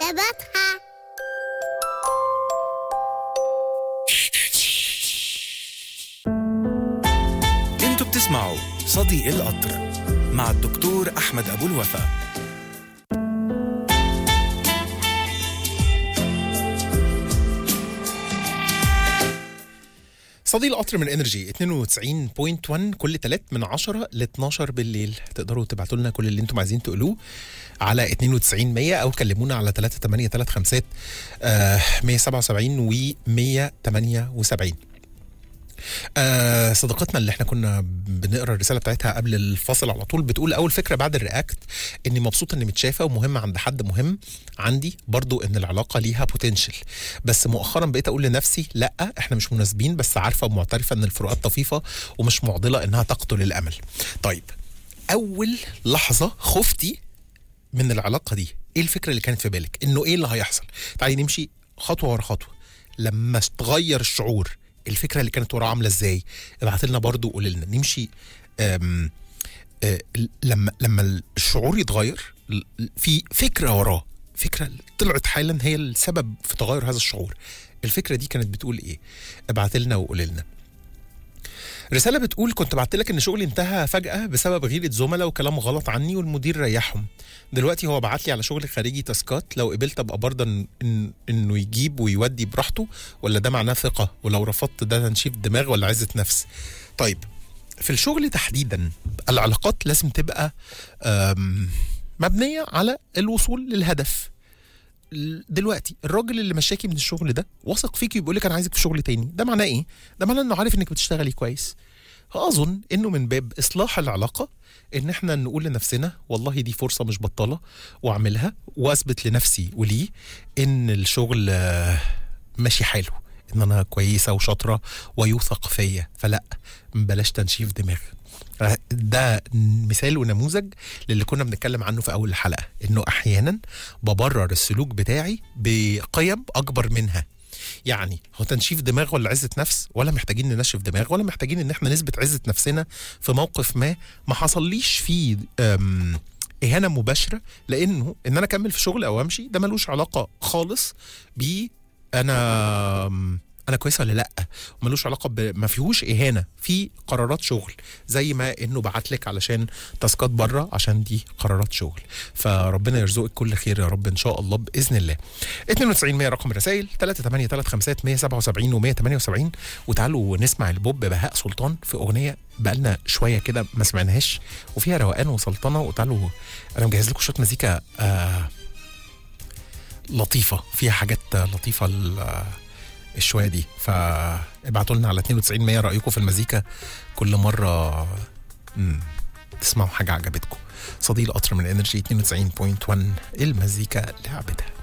إجابتها انتوا بتسمعوا صديق القطر مع الدكتور احمد ابو الوفا صديق القطر من انرجي 92.1 كل تلات من 10 ل 12 بالليل تقدروا تبعتوا لنا كل اللي انتم عايزين تقولوه على 92 100 او كلمونا على 3835 آه 177 و 178 آه صديقتنا اللي احنا كنا بنقرا الرساله بتاعتها قبل الفاصل على طول بتقول اول فكره بعد الرياكت اني مبسوطه اني متشافه ومهمه عند حد مهم عندي برضو ان العلاقه ليها بوتنشل بس مؤخرا بقيت اقول لنفسي لا احنا مش مناسبين بس عارفه ومعترفه ان الفروقات طفيفه ومش معضله انها تقتل الامل طيب اول لحظه خفتي من العلاقه دي ايه الفكره اللي كانت في بالك انه ايه اللي هيحصل تعالي نمشي خطوه ورا خطوه لما تغير الشعور الفكره اللي كانت وراه عامله ازاي ابعت لنا برضو وقول لنا نمشي أم أه لما لما الشعور يتغير ل- في فكره وراه فكره طلعت حالا هي السبب في تغير هذا الشعور الفكره دي كانت بتقول ايه ابعت لنا وقول لنا رسالة بتقول كنت بعت لك ان شغلي انتهى فجأة بسبب غيرة زملاء وكلام غلط عني والمدير ريحهم دلوقتي هو بعت لي على شغل خارجي تاسكات لو قبلت ابقى برضه إن إن انه يجيب ويودي براحته ولا ده معناه ثقة ولو رفضت ده تنشيف دماغ ولا عزة نفس طيب في الشغل تحديدا العلاقات لازم تبقى أم، مبنية على الوصول للهدف ال- دلوقتي الراجل اللي مشاكي من الشغل ده واثق فيكي وبيقول لك انا عايزك في شغل تاني ده معناه ايه ده معناه انه عارف انك بتشتغلي كويس اظن انه من باب اصلاح العلاقه ان احنا نقول لنفسنا والله دي فرصه مش بطاله واعملها واثبت لنفسي وليه ان الشغل آه، ماشي حاله ان انا كويسه وشاطره ويوثق فيا فلا بلاش تنشيف دماغ ده مثال ونموذج للي كنا بنتكلم عنه في اول الحلقه انه احيانا ببرر السلوك بتاعي بقيم اكبر منها يعني هو تنشيف دماغ ولا عزه نفس ولا محتاجين ننشف دماغ ولا محتاجين ان احنا نثبت عزه نفسنا في موقف ما ما حصليش فيه أم، اهانه مباشره لانه ان انا اكمل في شغل او امشي ده ملوش علاقه خالص ب انا أم، انا كويسه ولا لا ملوش علاقه ب... ما فيهوش اهانه في قرارات شغل زي ما انه بعت لك علشان تاسكات بره عشان دي قرارات شغل فربنا يرزقك كل خير يا رب ان شاء الله باذن الله 92 100 رقم الرسائل 3835 177 و 178 وتعالوا نسمع البوب بهاء سلطان في اغنيه بقالنا شويه كده ما سمعناهاش وفيها روقان وسلطنه وتعالوا انا مجهز لكم شويه مزيكا آه لطيفه فيها حاجات لطيفه ال- الشويه دي فابعتوا لنا على 92 100 رايكم في المزيكا كل مره مم. تسمعوا حاجه عجبتكم صديق القطر من انرجي 92.1 المزيكا لعبتها